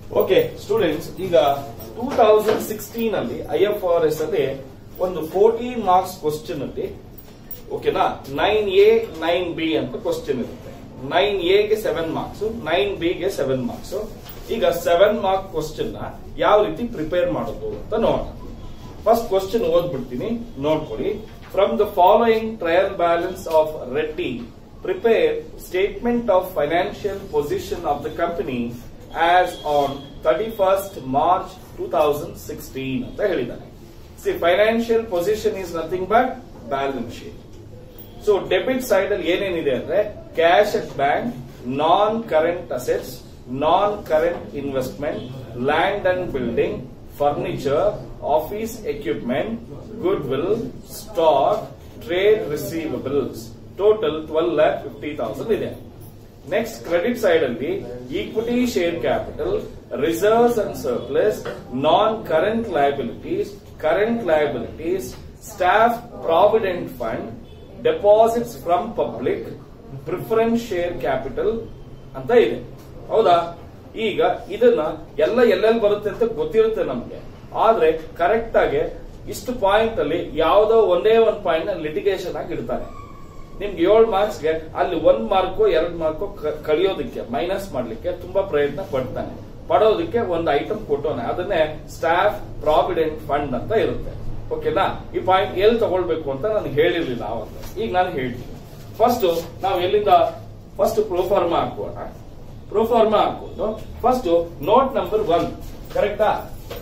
Okay students ಈಗ two thousand sixteen ಅಲ್ಲಿ I F R S ಅಲ್ಲಿ ಒಂದು ಫೋರ್ಟೀನ್ ಮಾರ್ಕ್ಸ್ ಕ್ವಶನ್ ಅಲ್ಲಿ ಓಕೆನಾ ನೈನ್ ಎ ನೈನ್ ಬಿ ಅಂತ ಕ್ವಶನ್ ಇರುತ್ತೆ ನೈನ್ ಎಗೆ ಸೆವೆನ್ ಮಾರ್ಕ್ಸ್ ನೈನ್ ಬಿ ಗೆ ಸೆವೆನ್ ಮಾರ್ಕ್ಸ್ ಈಗ ಸೆವೆನ್ ಮಾರ್ಕ್ ಕ್ವಶನ್ ನ ಯಾವ ರೀತಿ ಪ್ರಿಪೇರ್ ಮಾಡೋದು ಅಂತ ನೋಡೋಣ ಫಸ್ಟ್ ಕ್ವಶನ್ ಓದ್ಬಿಡ್ತೀನಿ ನೋಡ್ಕೊಳ್ಳಿ from the following trial balance of Reddy prepare statement of financial position of the company as on thirty first March two thousand sixteen ಅಂತ ಹೇಳಿದ್ದಾನೆ see financial position is nothing but balance sheet so debit side ಅಲ್ಲಿ ಏನೇನಿದೆ ಅಂದ್ರೆ cash at bank non current assets non current investment land and building furniture office equipment goodwill stock trade receivables total twelve lakh fifty thousand ಇದೆ next credit side ಅಲ್ಲಿ equity share capital reserves and surplus non current liabilities current liabilities staff provident fund deposits from public preference share capital ಅಂತ ಇದೆ ಹೌದಾ ಈಗ ಇದನ್ನ ಎಲ್ಲ ಎಲ್ಲೆಲ್ಲಿ ಬರುತ್ತೆ ಅಂತ ಗೊತ್ತಿರುತ್ತೆ ನಮ್ಗೆ ಆದ್ರೆ ಕರೆಕ್ಟ್ ಆಗಿ ಇಷ್ಟು ಪಾಯಿಂಟ್ ಅಲ್ಲಿ ಯಾವುದೋ ಒಂದೇ ಒಂದು ಪಾಯಿಂಟ್ ಲಿಟಿಗೇಷನ್ ಆಗಿ ಇಡ್ತಾರೆ ನಿಮ್ಗೆ ಏಳು ಮಾರ್ಕ್ಸ್ಗೆ ಅಲ್ಲಿ ಒಂದ್ ಮಾರ್ಕೋ ಎರಡ್ ಮಾರ್ಕೋ ಕಳಿಯೋದಕ್ಕೆ ಮೈನಸ್ ಮಾಡ್ಲಿಕ್ಕೆ ತುಂಬಾ ಪ್ರಯತ್ನ ಪಡ್ತಾನೆ ಪಡೋದಕ್ಕೆ ಒಂದು ಐಟಮ್ ಕೊಟ್ಟೋನೆ ಅದನ್ನೇ ಸ್ಟಾಫ್ ಪ್ರಾವಿಡೆಂಟ್ ಫಂಡ್ ಅಂತ ಇರುತ್ತೆ ಓಕೆನಾ ಈ ಪಾಯಿಂಟ್ ಎಲ್ಲಿ ತಗೊಳ್ಬೇಕು ಅಂತ ನನಗೆ ಹೇಳಿರ್ಲಿಲ್ಲ ಅವತ್ತು ಈಗ ನಾನು ಹೇಳ್ತೀನಿ ಫಸ್ಟ್ ನಾವು ಎಲ್ಲಿಂದ ಫಸ್ಟ್ ಪ್ರೋಫಾರ್ಮಾ ಹಾಕೋಣ ಪ್ರೋಫಾರ್ಮಾ ಹಾಕೋದು ಫಸ್ಟ್ ನೋಟ್ ನಂಬರ್ ಒನ್ ಕರೆಕ್ಟಾ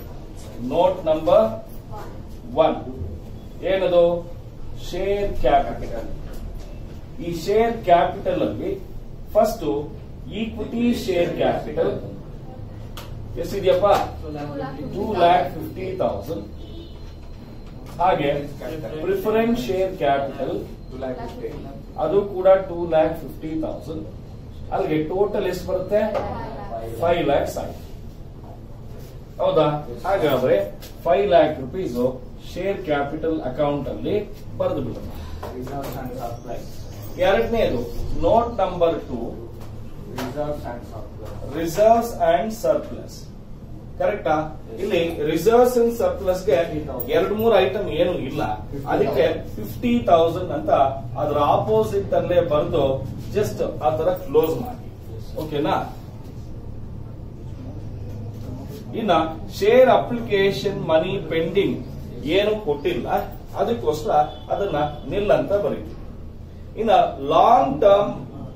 ನೋಟ್ ನಂಬರ್ ಒನ್ ಏನದು ಶೇರ್ ಕ್ಯಾಪಿಟಲ್ ಈ ಶೇರ್ ಕ್ಯಾಪಿಟಲ್ ಅಲ್ಲಿ ಫಸ್ಟ್ ಈಕ್ವಿಟಿ ಶೇರ್ ಕ್ಯಾಪಿಟಲ್ ಎಷ್ಟಿದೆಯಪ್ಪ ಟೂ ಲ್ಯಾಕ್ ಫಿಫ್ಟಿ ತೌಸಂಡ್ ಹಾಗೆ ಪ್ರಿಫರೆನ್ಸ್ ಶೇರ್ ಕ್ಯಾಪಿಟಲ್ ಅದು ಕೂಡ ಟೂ ಲ್ಯಾಕ್ ಫಿಫ್ಟಿ ತೌಸಂಡ್ ಅಲ್ಲಿಗೆ ಟೋಟಲ್ ಎಷ್ಟು ಬರುತ್ತೆ ಫೈವ್ ಲ್ಯಾಕ್ಸ್ ಆಯ್ತು ಹೌದಾ ಹಾಗಾದ್ರೆ five lakh rupees share capital account ಅಲ್ಲಿ ಬರೆದು ಬಿಡೋಣ ಎರಡನೇದು note number two reserves and surplus ಕರೆಕ್ಟಾ ಇಲ್ಲಿ ರಿಸರ್ವ್ಸ್ ಅಂಡ್ ಸರ್ಪ್ಲಸ್ ಗೆ ಎರಡ್ ಮೂರು ಐಟಮ್ ಏನು ಇಲ್ಲ ಅದಕ್ಕೆ ಫಿಫ್ಟಿ ತೌಸಂಡ್ ಅಂತ ಅದರ ಆಪೋಸಿಟ್ ಅಲ್ಲೇ ಬರೆದು ಜಸ್ಟ್ ಆ ತರ ಕ್ಲೋಸ್ ಮಾಡಿ ಓಕೆನಾ ಇನ್ನ ಶೇರ್ ಅಪ್ಲಿಕೇಶನ್ ಮನಿ ಪೆಂಡಿಂಗ್ ಏನು ಕೊಟ್ಟಿಲ್ಲ ಅದಕ್ಕೋಸ್ಕರ ಅದನ್ನ ನಿಲ್ ಅಂತ ಬರೀತೀವಿ ಇನ್ನ ಲಾಂಗ್ ಟರ್ಮ್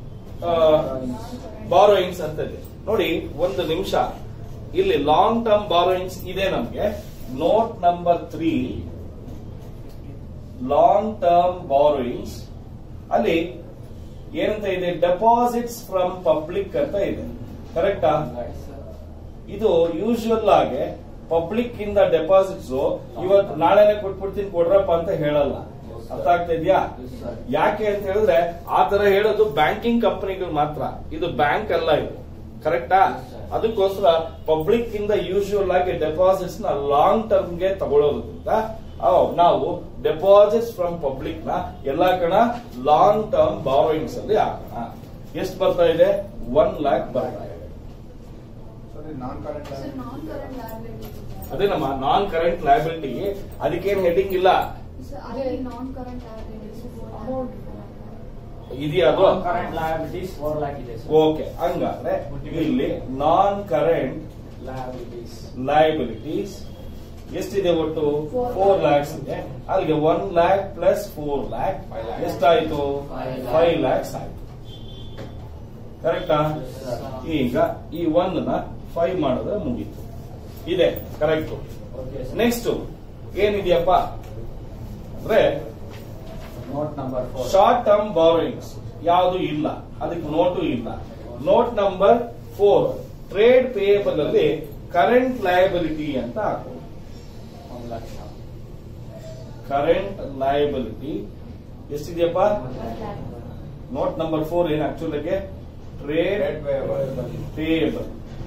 ಬಾರೋಯಿಂಗ್ಸ್ ಅಂತ ಇದೆ ನೋಡಿ ಒಂದು ನಿಮಿಷ ಇಲ್ಲಿ ಲಾಂಗ್ ಟರ್ಮ್ ಬಾರೋಯಿಂಗ್ಸ್ ಇದೆ ನಮ್ಗೆ note number three long term borrowings ಅಲ್ಲಿ ಏನಂತ ಇದೆ ಡೆಪಾಸಿಟ್ಸ್ ಫ್ರಮ್ ಪಬ್ಲಿಕ್ ಅಂತ ಇದೆ ಕರೆಕ್ಟಾ ಇದು ಯೂಶುವಲ್ ಆಗಿ ಪಬ್ಲಿಕ್ ಇಂದ ಡೆಪಾಸಿಟ್ಸ್ ಇವತ್ತು ನಾಳೆನೆ ಕೊಟ್ಬಿಡ್ತೀನಿ ಕೊಡ್ರಪ್ಪ ಅಂತ ಹೇಳಲ್ಲ ಅರ್ಥ ಆಗ್ತಾ ಇದೆಯಾ ಯಾಕೆ ಅಂತ ಹೇಳಿದ್ರೆ ಆ ತರ ಹೇಳೋದು ಬ್ಯಾಂಕಿಂಗ್ ಕಂಪನಿಗಳು ಮಾತ್ರ ಇದು ಬ್ಯಾಂಕ್ ಅಲ್ಲ ಇದು ಕರೆಕ್ಟಾ ಅದಕ್ಕೋಸ್ಕರ ಪಬ್ಲಿಕ್ ಇಂದ ಯೂಶುವಲ್ ಆಗಿ ಡೆಪಾಸಿಟ್ಸ್ ನ ಲಾಂಗ್ ಟರ್ಮ್ ಗೆ ತಗೊಳ್ಳೋದ್ರಿಂದ ನಾವು ಡೆಪಾಸಿಟ್ಸ್ ಫ್ರಮ್ ಪಬ್ಲಿಕ್ ನ ಎಲ್ಲಾ ಕಣ ಲಾಂಗ್ ಟರ್ಮ್ ಬಾರೋಯಿಂಗ್ಸ್ ಅಲ್ಲಿ ಹಾಕೋಣ ಎಷ್ಟು ಬರ್ತಾ ಇದೆ ಒನ್ ಲ್ಯಾಕ್ ಬರ್ತಾ ಇದೆ ಅದೇ ನಮ್ಮ ನಾನ್ ಕರೆಂಟ್ ಲಯಬಿಲಿಟಿ ಅದಕ್ಕೇನ್ ಹೆಡಿಂಗ್ ಇಲ್ಲ ಇದೆಯಾ ಅದು ಕರೆಂಟ್ ಲಯಬಿಲಿಟೀಸ್ ಫೋರ್ ಲ್ಯಾಕ್ ಇದೆ ಓಕೆ ಹಂಗಾದ್ರೆ ಇಲ್ಲಿ ನಾನ್ ಕರೆಂಟ್ ಲಯಬಿಲಿಟೀಸ್ ಲಯಬಿಲಿಟೀಸ್ ಎಷ್ಟಿದೆ ಒಟ್ಟು Four ಫೋರ್ lakh. ಲ್ಯಾಕ್ಸ್ ಇದೆ ಅಲ್ಲಿಗೆ one lakh plus four lakh Five lakh. ಎಷ್ಟಾಯ್ತು Five lakh. ಫೈವ್ ಲ್ಯಾಕ್ಸ್ ಆಯ್ತು ಕರೆಕ್ಟಾ ಈಗ ಈ ಒನ್ ನ ಫೈವ್ ಮಾಡಿದ್ರೆ ಮುಗೀತು ಇದೆ ಕರೆಕ್ಟ್ ಓಕೆ ನೆಕ್ಸ್ಟ್ ಏನಿದೆಯಪ್ಪ ಅಂದ್ರೆ note number four short term borrowings ಯಾವುದು ಇಲ್ಲ ಅದಕ್ಕೆ ನೋಟು ಇಲ್ಲ note number four trade payable ಅಲ್ಲಿ ಕರೆಂಟ್ ಲಯಬಿಲಿಟಿ ಅಂತ ಹಾಕೋದು ಒಂದು ಲಕ್ಷ ಕರೆಂಟ್ ಲಯಬಿಲಿಟಿ ಎಷ್ಟಿದೆಯಪ್ಪ ನೋಟ್ ನಂಬರ್ ಫೋರ್ ಏನು ಆಕ್ಚುಲಿಗೆ ಟ್ರೇಡ್ ಪೇಯಬಲ್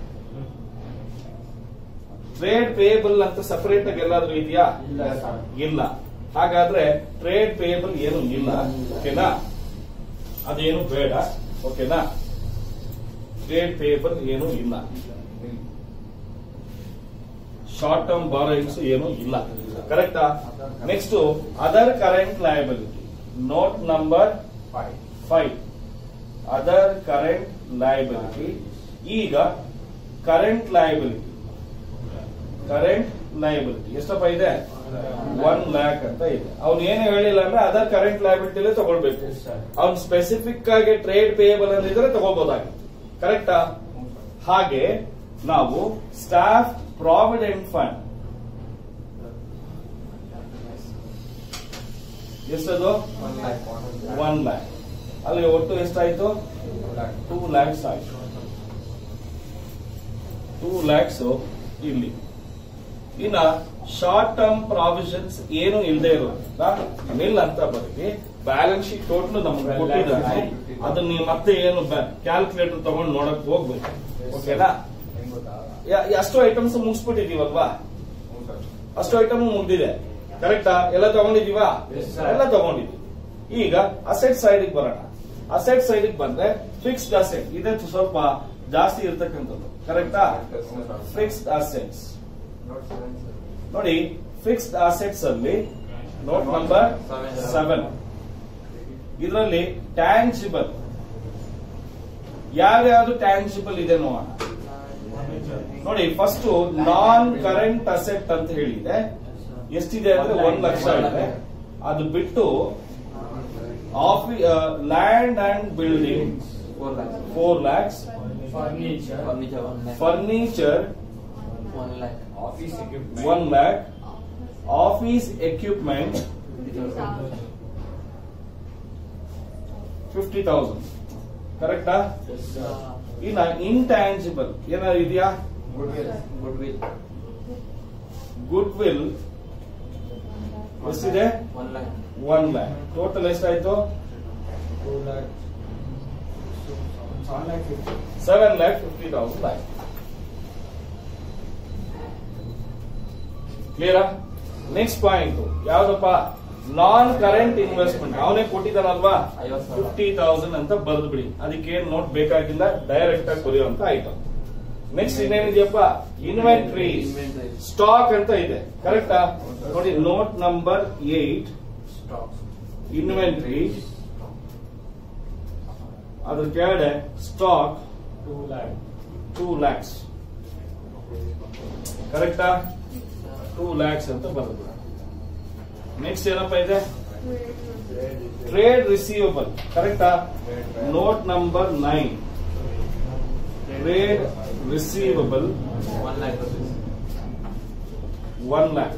ಟ್ರೇಡ್ ಪೇಯಬಲ್ ಅಂತ ಸಪರೇಟ್ ಆಗಿ ಎಲ್ಲಾದ್ರೂ ಇದೆಯಾ ಇಲ್ಲ ಸರ್ ಇಲ್ಲ ಹಾಗಾದ್ರೆ ಟ್ರೇಡ್ ಪೇಯಬಲ್ ಏನು ಇಲ್ಲ ಓಕೆನಾ ಅದೇನು ಬೇಡ ಓಕೆನಾ ಟ್ರೇಡ್ ಪೇಯಬಲ್ ಏನು ಇಲ್ಲ ಶಾರ್ಟ್ ಟರ್ಮ್ ಬಾರೋಯಿಂಗ್ಸ್ ಏನು ಇಲ್ಲ ಕರೆಕ್ಟಾ next other current liability note number Five. Five other current liability ಈಗ ಕರೆಂಟ್ ಲಯಬಿಲಿಟಿ ಕರೆಂಟ್ ಲಯಬಿಲಿಟಿ ಎಷ್ಟಪ್ಪ ಇದೆ ಒನ್ ಲ್ಯಾಕ್ ಅಂತ ಇದೆ ಅವ್ನು ಏನು ಹೇಳಿಲ್ಲ ಅಂದ್ರೆ ಅದರ್ ಕರೆಂಟ್ ಲಯಬಿಲಿಟಿಲೇ ತಗೊಳ್ಬೇಕು Yes, sir. ಅವ್ನು ಸ್ಪೆಸಿಫಿಕ್ ಆಗಿ ಟ್ರೇಡ್ ಪೇಯಬಲ್ ಅಂದಿದ್ರೆ ತಗೋಬಹುದಾಗಿತ್ತು ಕರೆಕ್ಟಾ ಹಾಗೆ ನಾವು ಸ್ಟಾಫ್ ಪ್ರಾವಿಡೆಂಟ್ ಫಂಡ್ ಎಷ್ಟದು One lakh. ಒನ್ ಲ್ಯಾಕ್ ಅಲ್ಲಿ ಒಟ್ಟು ಎಷ್ಟಾಯ್ತು Two lakh. ಟೂ ಲ್ಯಾಕ್ಸ್ ಆಯ್ತು ಟೂ ಲ್ಯಾಕ್ಸ್ ಇಲ್ಲಿ ಇನ್ನ ಶಾರ್ಟ್ ಟರ್ಮ್ ಪ್ರಾವಿಷನ್ಸ್ ಏನು ಇಲ್ಲದೆ ಇರೋದ್ರಿಂದ ಮಿಲ್ ಅಂತ ಬರೀ ಬ್ಯಾಲೆನ್ಸ್ ಶೀಟ್ ಟೋಟಲ್ ನಮ್ಗೆ ಕೊಟ್ಟಿದ್ದಾರೆ ಅದನ್ನ ನೀವು ಮತ್ತೆ ಏನು ಕ್ಯಾಲ್ಕುಲೇಟರ್ ತಗೊಂಡು ನೋಡಕ್ ಹೋಗ್ಬೇಕು ಓಕೆನಾ ಹೆಂಗ್ ಗೊತ್ತಾ? ಯ- ಅಷ್ಟು ಐಟಮ್ಸ್ ಮುಗಿಸ್ಬಿಟ್ಟಿದೀವಲ್ವಾ ಹ್ಞೂ sir. ಅಷ್ಟು ಐಟಮ್ ಮುಗ್ದಿದೆ ಕರೆಕ್ಟಾ ಎಲ್ಲ ತಗೊಂಡಿದೀವಾ Yes, sir. ಎಲ್ಲ ತಗೊಂಡಿದ್ವಿ ಈಗ ಅಸೆಟ್ ಸೈಡ್ ಬರೋಣ ಅಸೆಟ್ ಸೈಡ್ ಬಂದ್ರೆ ಫಿಕ್ಸ್ಡ್ ಅಸೆಟ್ ಇದೆ ಸ್ವಲ್ಪ ಜಾಸ್ತಿ ಇರ್ತಕ್ಕಂಥದ್ದು ಕರೆಕ್ಟಾ ಹ್ಞೂ sir. Fixed assets Note seven, sir. ನೋಡಿ ಫಿಕ್ಸ್ಡ್ ಅಸೆಟ್ಸ್ ಅಲ್ಲಿ ನೋಟ್ ನಂಬರ್ Seven. ಸೆವೆನ್ ಇದರಲ್ಲಿ ಟ್ಯಾಂಜಿಬಲ್ ಯಾವ್ಯಾವ್ದು ಟ್ಯಾಂಜಿಬಲ್ ಇದೆ ನೋಡೋಣ ನೋಡಿ ಫಸ್ಟ್ ನಾನ್ ಕರೆಂಟ್ ಅಸೆಟ್ ಅಂತ ಹೇಳಿದೆ ಎಷ್ಟಿದೆ ಅಂದ್ರೆ ಒಂದ್ ಲಕ್ಷ ಇದೆ ಅದು ಬಿಟ್ಟು ಆಫಿ land and building Four lakhs. Four lakhs Furniture. Furniture one lakh. Furniture One lakh. Office equipment. One lakh office equipment fifty thousand ಕರೆಕ್ಟಾ Yes, sir. ಇನ್ನ ಇಂಟ್ಯಾಂಜಿಬಲ್ ಏನಾದ್ರು ಇದೆಯಾ Goodwill. Goodwill. ಗುಡ್ ವಿಲ್ ಎಷ್ಟಿದೆ One lakh. One lakh total ಎಷ್ಟಾಯ್ತು Two lakh. One lakh fifty. Seven lakh fifty thousand ಆಯ್ತು ಕ್ಲಿಯರಾ next point ಯಾವ್ದಪ್ಪ ನಾನ್ current investment ಅವನೇ ಕೊಟ್ಟಿದ್ದಾನಲ್ವಾ ಐವತ್ತು ಸಾವಿರ. ಫಿಫ್ಟಿ ತೌಸಂಡ್ ಅಂತ ಬರೆದು ಬಿಡಿ ಅದಕ್ಕೆ ನೋಟ್ ಬೇಕಾಗಿಲ್ಲ ಡೈರೆಕ್ಟ್ ಆಗಿ ಬರೆಯುವಂತ ಐಟಮ್ ನೆಕ್ಸ್ಟ್ ಇನ್ನೇನಿದೆಯಪ್ಪ ಇನ್ವೆಂಟ್ರಿ Inventory. ಸ್ಟಾಕ್ ಅಂತ ಇದೆ ಕರೆಕ್ಟಾ ನೋಡಿ note number eight Stocks. Inventory ಅದ್ರ ಕೆಳಗಡೆ stock Two lakh. Two lakhs ಕರೆಕ್ಟಾ ಟೂ ಲ್ಯಾಕ್ಸ್ ಅಂತ ಬರೆದು ನೆಕ್ಸ್ಟ್ ಏನಪ್ಪ ಇದೆ ಟ್ರೇಡ್ ರಿಸೀವಬಲ್ ಕರೆಕ್ಟಾ note number nine trade receivable One lakh rupees. One lakh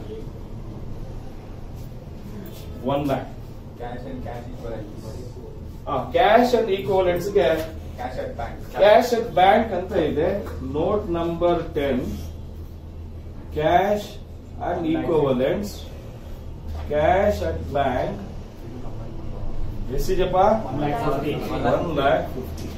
one lakh Cash and cash equivalents. Cash and equivalents ಗೆ Cash at bank. Cash at bank ಅಂತ ಇದೆ note number ten cash and equivalents cash at bank ಎಷ್ಟಿದೆಯಪ್ಪ One lakh fifty. One lakh fifty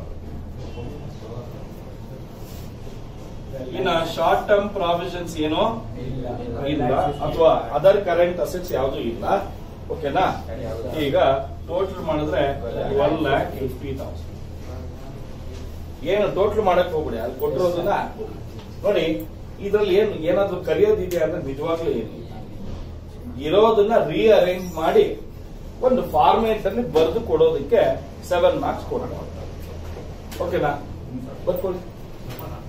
ಇನ್ನ short term provisions ಏನೋ ಇಲ್ಲ ಅಥವಾ other current assets ಯಾವುದು ಇಲ್ಲ ಓಕೆನಾ ಈಗ ಟೋಟಲ್ ಮಾಡಿದ್ರೆ ಒನ್ ಲ್ಯಾಕ್ ಫಿಫ್ಟಿ ತೌಸಂಡ್ ಏನು ಟೋಟಲ್ ಮಾಡಕ್ ಹೋಗ್ಬಿಡಿ ಅಲ್ಲಿ ಕೊಟ್ಟಿರೋದನ್ನ ನೋಡಿ ಇದ್ರಲ್ಲಿ ಏನು ಏನಾದ್ರೂ ಕಲಿಯೋದಿದೆ ಅಂದ್ರೆ ನಿಜವಾಗ್ಲೂ ಏನಿಲ್ಲ ಇರೋದನ್ನ ರೀಅರೇಂಜ್ ಮಾಡಿ ಒಂದು ಫಾರ್ಮೇಟ್ ಅಲ್ಲಿ ಬರೆದು ಕೊಡೋದಕ್ಕೆ ಸೆವೆನ್ ಮಾರ್ಕ್ಸ್ ಕೊಡೋಣ ಓಕೆನಾ ಬರ್ಕೊಳ್ಳಿ